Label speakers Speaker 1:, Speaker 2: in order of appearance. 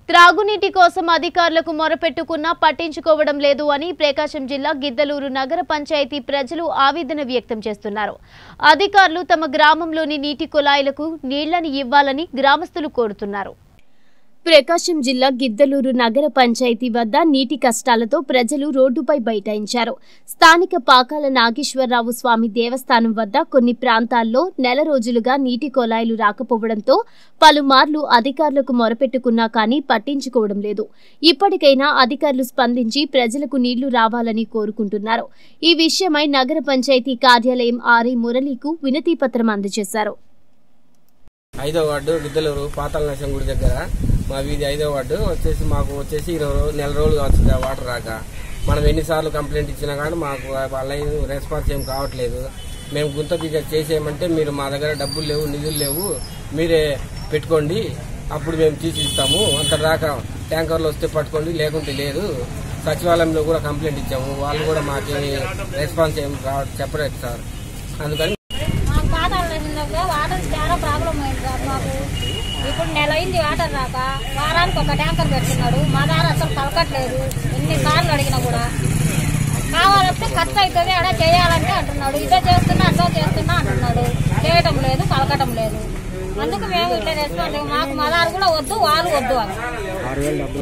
Speaker 1: త్రాగునీటి కోసం అధికారులకు మొరపెట్టుకున్నా పట్టించుకోవడం లేదు అని ప్రకాశం జిల్లా గిద్దలూరు నగర పంచాయతీ ప్రజలు ఆవేదన వ్యక్తం చేస్తున్నారు అధికారులు తమ గ్రామంలోని నీటి కుళాయిలకు నీళ్లని ఇవ్వాలని గ్రామస్తులు కోరుతున్నారు ప్రకాశం జిల్లా గిద్దలూరు నగర పంచాయతీ వద్ద నీటి కష్టాలతో ప్రజలు రోడ్డుపై బైఠాయించారు స్థానిక పాకాల నాగేశ్వరరావు స్వామి దేవస్థానం వద్ద కొన్ని ప్రాంతాల్లో నెల రోజులుగా నీటి కొలాయిలు రాకపోవడంతో పలుమార్లు అధికారులకు మొరపెట్టుకున్నా కానీ పట్టించుకోవడం లేదు ఇప్పటికైనా అధికారులు స్పందించి ప్రజలకు నీళ్లు రావాలని కోరుకుంటున్నారు ఈ విషయమై నగర పంచాయతీ కార్యాలయం ఆర్ఐ మురళీకు వినతి పత్రం అందజేశారు
Speaker 2: ఐదో వార్డు గిద్దలూరు పాతాల నరసింహ గుడి దగ్గర మా వీధి ఐదో వార్డు వచ్చేసి మాకు వచ్చేసి ఇరవై రోజు నెల రోజులు కావచ్చు ఆ వాటర్ రాక మనం ఎన్నిసార్లు కంప్లైంట్ ఇచ్చినా కానీ మాకు వాళ్ళ రెస్పాన్స్ ఏం కావట్లేదు మేము గుంత దిగ చేసేయమంటే మీరు మా దగ్గర డబ్బులు లేవు నిధులు లేవు మీరే పెట్టుకోండి అప్పుడు మేము తీసి ఇస్తాము అంత దాకా ట్యాంకర్లు వస్తే పట్టుకోండి లేకుంటే లేదు సచివాలయంలో కూడా కంప్లైంట్ ఇచ్చాము వాళ్ళు కూడా మాకేమి రెస్పాన్స్ ఏం రా- చెప్పలేదు సార్ అందుకని
Speaker 3: మాకు పాతాలు వేసినప్పుడు వాటర్ చాలా ప్రాబ్లం అయింది సార్ మాకు ఇప్పుడు నెల అయింది వాటర్ రాక వారానికి ఒక ట్యాంకర్ పెడుతున్నాడు మా దారి అసలు పలకట్లేదు ఎన్నిసార్లు అడిగినా కూడా కావాలంటే ఖర్చు అవుతుంది అలా చేయాలంటే అంటున్నాడు ఇదే చేస్తున్నా అర్థం చేస్తున్నా అంటున్నాడు చేయటం లేదు పలకటం లేదు అందుకు మేము ఇట్లా రెస్పాన్స్ మాకు మదారు కూడా వద్దు వాళ్ళు వద్దు అని